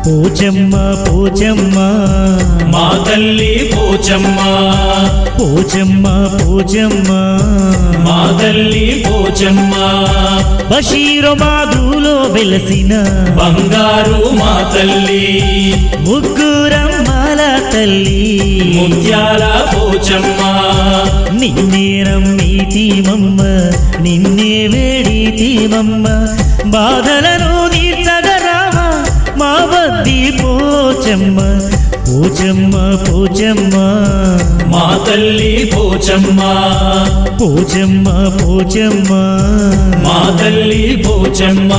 పోచమ్మ పోచమ్మ మా తల్లి పోచమ్మ పోచమ్మ పోచమ్మ మా తల్లి పోచమ్మ బషీరు మాధులో వెలసిన బంగారు మా తల్లి ముగ్గురమ్మల తల్లి ముత్యాల పోచమ్మ నిన్నే రమ్మీతిమమ్మ నిన్నే వేడితిమమ్మ బాధలను తీర్చగరామా మా బద్ది పోచమ్మ పోచమ్మ పోచమ్మ మా తల్లి పోచమ్మ పోచమ్మ పోచమ్మ మా తల్లి పోచమ్మ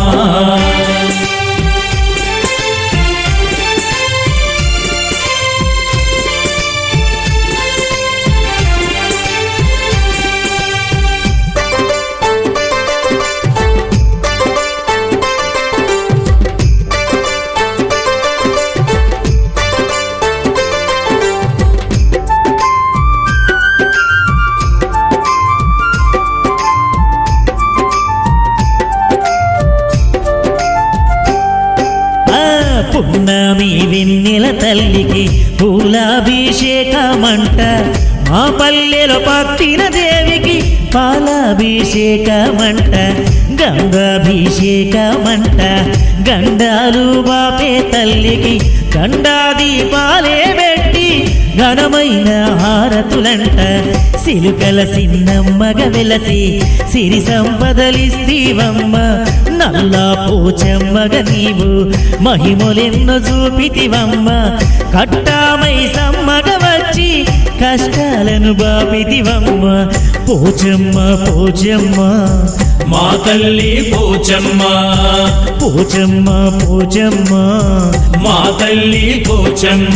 ఆ పున్నమి వెన్నెల తల్లికి పూలాభిషేకమంట మా పల్లెలో పత్తిన దేవికి పాలాభిషేకమంట గంగాభిషేకమంట గండాలు బాపే తల్లికి గండా దీపాలే పెట్టి ఘనమైన హారతులంట సిలుకల సిన్నమ్మగ వెలసి సిరి సంపదలిస్తీవమ్మ నల్లా పోచమ్మగ నీవు మహిమలెన్నో చూపితివమ్మ కట్టామై సమ్మగ వచ్చి కష్టాలను బాపితివమ్మ పోచమ్మ పోచమ్మ మా తల్లి పోచమ్మ పోచమ్మ పోచమ్మ మా తల్లి పోచమ్మ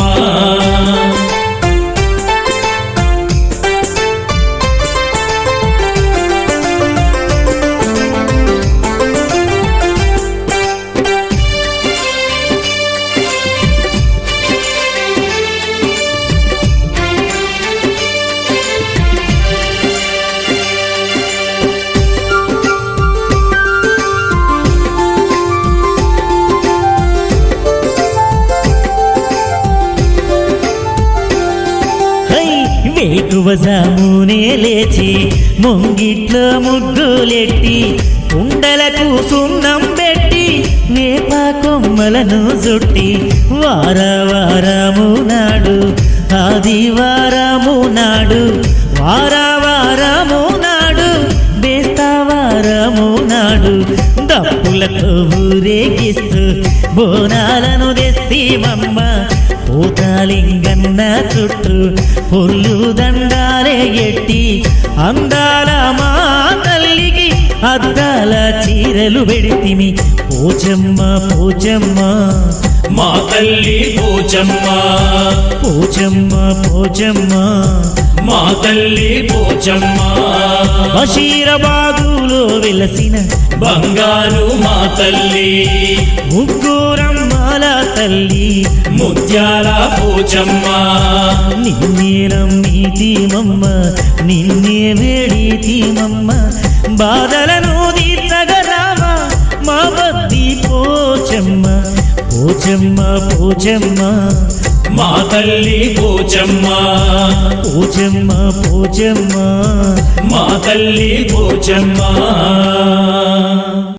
హై వేకువ జామునే లేచి ముంగిట్లో ముగ్గులెట్టి కుండలకు సున్నం పెట్టి వేప కొమ్మలను చుట్టి వార వారము నాడు ఆదివారము నాడు వార వారము నాడు బేస్తవారము నాడు దప్పులతో ఊరేగిస్తూ బోనాలను తెస్తీమమ్మ పూతాలింగన్న చుట్టూ పొల్లు దండాలే ఎట్టి అందాల మా తల్లికి అద్దాల చీరలు పెడితిమి పోచమ్మ పోచమ్మ మా తల్లి పోచమ్మ పోచమ్మ పోచమ్మ మా తల్లి పోచమ్మ బషీరబాదులో వెలసిన బంగారు మా తల్లి ముగ్గురమ్మల తల్లి ముత్యాల పోచమ్మ నిన్నే నమ్మీతిమమ్మ నిన్నే వేడితిమమ్మ బాధలను తీర్చగరామా మా బద్ది పోచమ్మ పోచమ్మ పోచమ్మ మా తల్లి పోచమ్మ పోచమ్మ పోచమ్మ మా తల్లి పోచమ్మ